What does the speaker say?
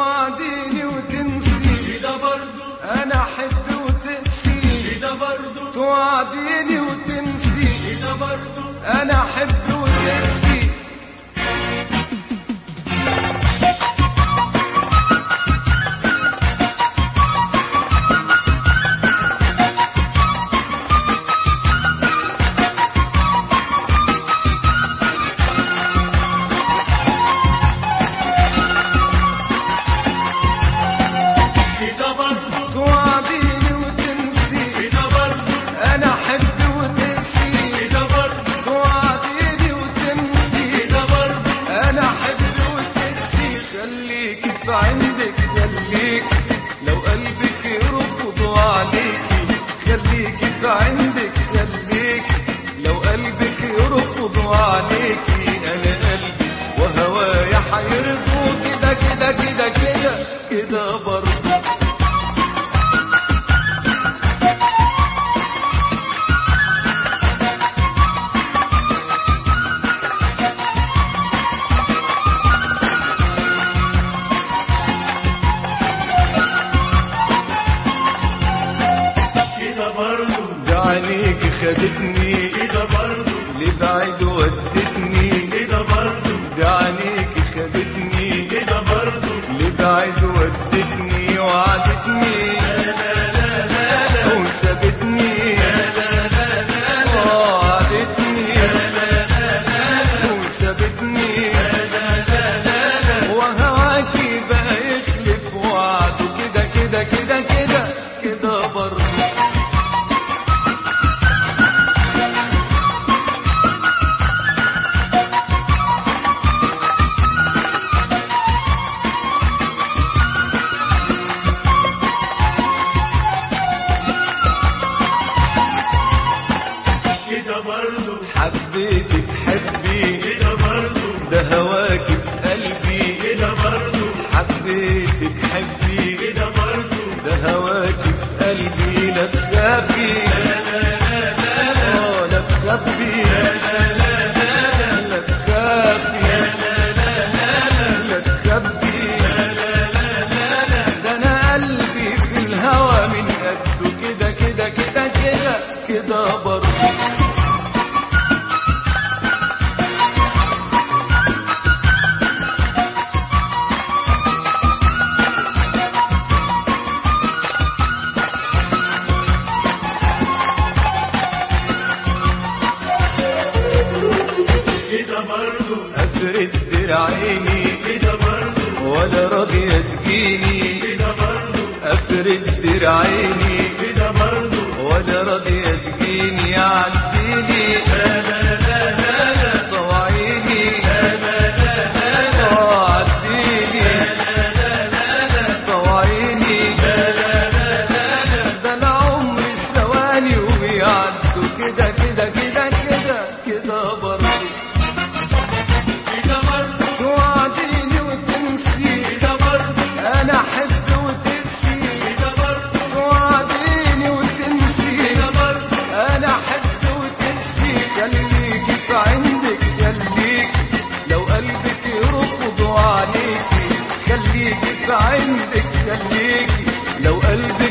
توعديني وتنسي كده برضو انا احب وتقسي كده برضو توعديني وتنسي كده برضو انا احب وتقسي كده برضو توعديني وتنسي كده برضو انا احب وتقسي كده برضو توعديني وتنسي كده برضو انا احب وتنسي خليك في عندك خليك لو قلبك يرفض عليكي خليك في عندك خليك لو قلبك يرفض عليكي انا قلبي وهوايا حيرضوا كده كده كده كده كده برضه كده برضو ده عينيك خدتني كده برضو لبعيد ودتني كده برضو ده عينيك خدتني كده برضو لبعيد ودتني وعدتني وسابتني وعدتني وسابتني وهواكي بقى يخلف وعده كده كده كده كده كده برضه كده برضو حبيتك حبي كده برضو ده هواكي في قلبي كده برضو حبيتك حبي كده برضو ده هواكي في قلبي لا تخافي آه، لا تخافي لا تخافي لا تخافي ده انا قلبي في الهوى من قده كده كده كده كده كده برضه كده برضو افرد دراعيني كده برضو ولا راضية تجيني كده برضو افرد دراعيني كده برضو ولا راضية تجيني عديني طوعيني آه، عديني طوعيني ده العمر الثواني وبيعدوا كده كده كده كده كده برضه كده برضو توعديني وتنسي كده برضو انا احب وتنسي كده برضو توعديني وتنسي كده برضو انا احب وتنسي خليكي في عندك خليك لو قلبك يرفض عليكي خليكي في عندك خليكي لو قلبك